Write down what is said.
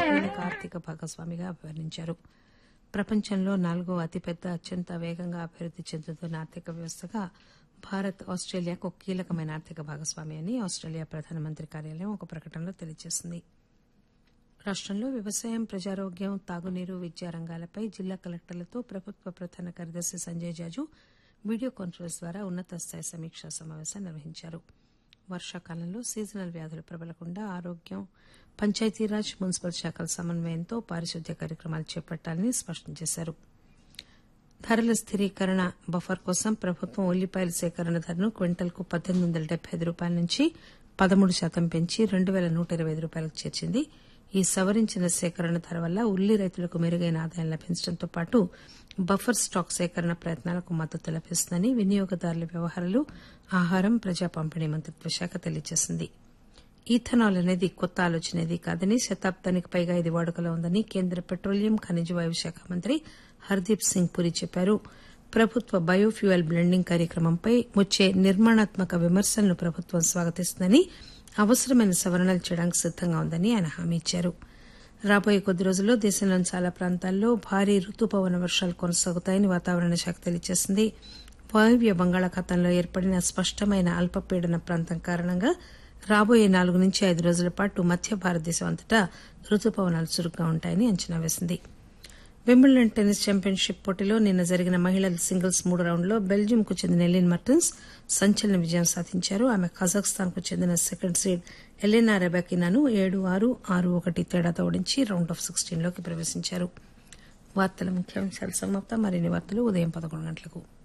కీలక ఆర్థిక భాగస్వామిగా అభివర్ణించారు ప్రపంచంలో నాలుగో అతిపెద్ద అత్యంత వేగంగా అభివృద్ది చెందుతున్న ఆర్థిక వ్యవస్థగా భారత్ ఆస్టేలియాకు ఒక కీలకమైన ఆర్థిక భాగస్వామి అని ఆస్టేలియా ప్రధానమంత్రి కార్యాలయం ఒక ప్రకటనలో తెలియజేసింది రాష్టంలో వ్యవసాయం ప్రజారోగ్యం తాగునీరు విద్యా రంగాలపై జిల్లా కలెక్టర్లతో ప్రభుత్వ ప్రధాన కార్యదర్శి సంజయ్ జాజు వీడియో కాన్ఫరెన్స్ ద్వారా ఉన్నత స్థాయి సమీక్షా సమావేశం నిర్వహించారు వర్షాకాలంలో సీజనల్ వ్యాధులు ప్రబలకుండా ఆరోగ్యం పంచాయతీరాజ్ మున్సిపల్ శాఖల సమన్వయంతో పారిశుద్ధ్య కార్యక్రమాలు చేపట్టాలని స్పష్టం చేశారు ధరల స్థిరీకరణ బఫర్ కోసం ప్రభుత్వం ఉల్లిపాయల సేకరణ ధరను క్వింటల్కు పద్దెనిమిది వందల డెబ్బై ఐదు రూపాయల నుంచి పదమూడు శాతం పెంచి రెండు పేల నూట ఇరవై ఐదు రూపాయలకు చేర్చింది ఈ సవరించిన సేకరణ ధర వల్ల ఉల్లి రైతులకు మెరుగైన ఆదాయం లభించడంతో పాటు బఫర్ స్టాక్ సేకరణ ప్రయత్నాలకు మద్దతు లభిస్తుందని వినియోగదారుల వ్యవహారాలు ఆహారం ప్రజా పంపిణీ మంత్రిత్వ శాఖ తెలియజేసింది ఈథనాల్ అనేది కొత్త ఆలోచనేది కాదని శతాబ్దానికి పైగా ఇది వాడుకలో ఉందని కేంద్ర పెట్రోలియం ఖనిజ వాయు శాఖ మంత్రి హర్దీప్ సింగ్ పురి చెప్పారు ప్రభుత్వ బయోఫ్యూయల్ బ్లెండింగ్ కార్యక్రమంపై వచ్చే నిర్మాణాత్మక విమర్శలను ప్రభుత్వం స్వాగతిస్తుందని అవసరమైన సవరణలు చేయడానికి సిద్దంగా ఉందని ఆయన హామీ ఇచ్చారు రాబోయే కొద్ది రోజుల్లో దేశంలోని చాలా ప్రాంతాల్లో భారీ రుతుపవన వర్షాలు కొనసాగుతాయని వాతావరణ శాఖ తెలియజేసింది వాయువ్య బంగాళాఖాతంలో ఏర్పడిన స్పష్టమైన అల్పపీడన ప్రాంతం కారణంగా రాబోయే నాలుగు నుంచి ఐదు రోజుల పాటు మధ్య భారతదేశం అంతటా రుతుపవనాలు చురుగ్గా ఉంటాయని అంచనా వేసింది వింబుల్డన్ టెన్నిస్ ఛాంపియన్షిప్ పోటీలో నిన్న జరిగిన మహిళల సింగిల్స్ మూడు రౌండ్లో బెల్జియంకు చెందిన ఎలిన్ మర్టన్స్ సంచలన విజయం సాధించారు ఆమె కజాఖ్స్తాన్ కు చెందిన సెకండ్ సీడ్ ఎలెనా రెబాకినాను ఏడు ఆరు ఆరు ఒకటి తేడాతో ఓడించి రౌండ్ ఆఫ్ సిక్స్టీన్ లోకి ప్రవేశించారు వార్తల ముఖ్యాంశాలు సమాప్తం మరిన్ని వార్తలు ఉదయం పదకొండు గంటలకు